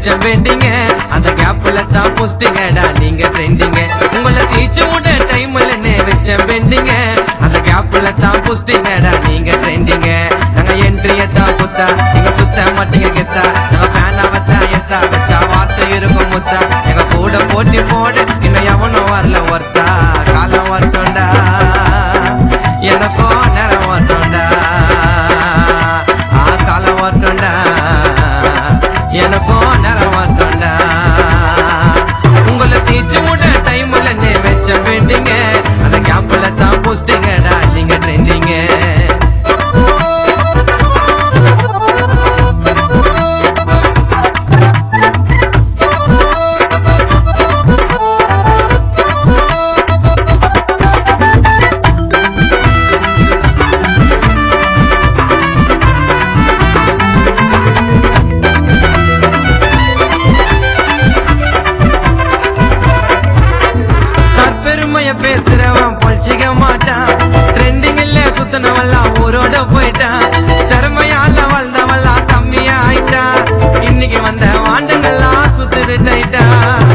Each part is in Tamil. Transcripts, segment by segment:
வச்ச பெண்டிங்க அந்த கேப்ல தான் போஸ்டிங்கடா நீங்க ட்ரெண்டிங்க உங்களை தீச்சு விட டைம்ல வச்ச பெண்டிங்க அந்த கேப்ல தான் போஸ்டிங்கடா நீங்க ட்ரெண்டிங்க நாங்க என்ட்ரிய தான் புத்தா நீங்க சுத்த மாட்டீங்க கெத்தா நாங்க பேனா வச்சா எத்தா வச்சா வார்த்தை இருக்கும் முத்தா எங்க கூட போட்டி போட இன்னும் எவனும் வரல ஒருத்தா காலம் வரட்டும்டா எனக்கும் நேரம் வரட்டும்டா ஆ காலம் வரட்டும்டா எனக்கும் நேரம் வரட்டும்டா உங்களை தீச்சு விட டைம்ல நீ வச்ச வேண்டிங்க அந்த கேப்ல தான் போஸ்டிங்கடா நீங்க ட்ரெண்டிங்க தற்பெருமைய பேசுறவன் பொழிச்சிக்க மாட்டான் ட்ரெண்டிங்ல சுத்தினவெல்லாம் ஊரோட போயிட்டான் திறமையால வளர்ந்தவெல்லாம் கம்மியா ஆயிட்டான் இன்னைக்கு வந்த வாண்டங்கள்லாம் சுத்துது டைட்டா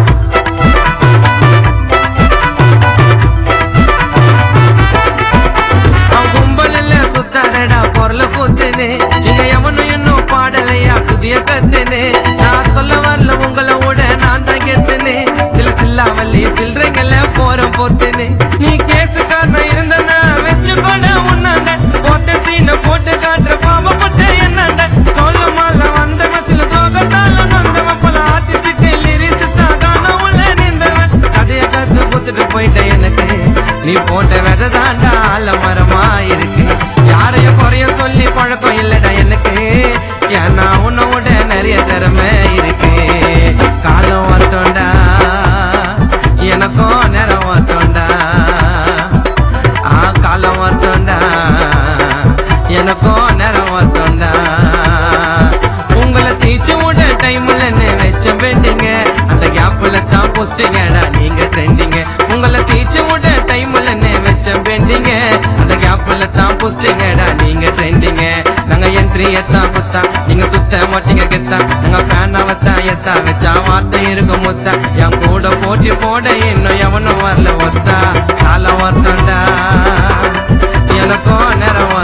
அவன் கும்பலில் சுத்தாடா பொருளை பூத்துனே இங்க எவனும் இன்னும் பாடலையா சுதிய கத்துனே நான் சொல்ல வரல உங்களை விட நான் தான் கெத்துனே சில சில்லாவல்லி சில்லறைங்கள போற போட்டுனே நீ கேசுக்காரன் இருந்தனா வச்சு கொட உன்னாண்ட போட்ட சீன போட்டு காட்டுற பாவப்பட்ட என்னண்ட சொல்ல மால வந்தவன் சில துரோகத்தால நொந்தவன் பல ஆர்டிஸ்டுக்கு லிரிசிஸ்டா காண உள்ள நின்றவன் கதைய கத்து குத்துட்டு போயிட்ட எனக்கு நீ போட்ட விதை தாண்டா மரமா இருக்கு யாரையும் குறைய சொல்லி பழக்கம் இல்லடா எனக்கு ஏன்னா உன்னோட நிறைய திறமை இருக்கு காலம் வரட்டும்டா எனக்கும் நேரம் வரட்டும்டா ஆ காலம் வரட்டும்டா எனக்கும் நேரம் வரட்டும்டா உங்களை தீச்சு விட டைம்ல வச்ச வேண்டிங்க அந்த கேப்ல தான் போஸ்டிங்கடா நீங்க ட்ரெண்டிங்க உங்களை தீச்சு விட டைம்ல வச்ச வேண்டிங்க அந்த கேப்ல தான் போஸ்டிங்கடா நீங்க ட்ரெண்டிங்க நாங்க என்ட்ரி எத்தா குத்தா நீங்க சுத்த மாட்டீங்க கெத்தா நாங்க பேனா வத்தா எத்தா வச்சா வார்த்தை இருக்கும் முத்தா என் கூட போட்டி போட இன்னும் எவனும் வரல ஒத்தா காலம் வரட்டும்டா எனக்கும் நேரம்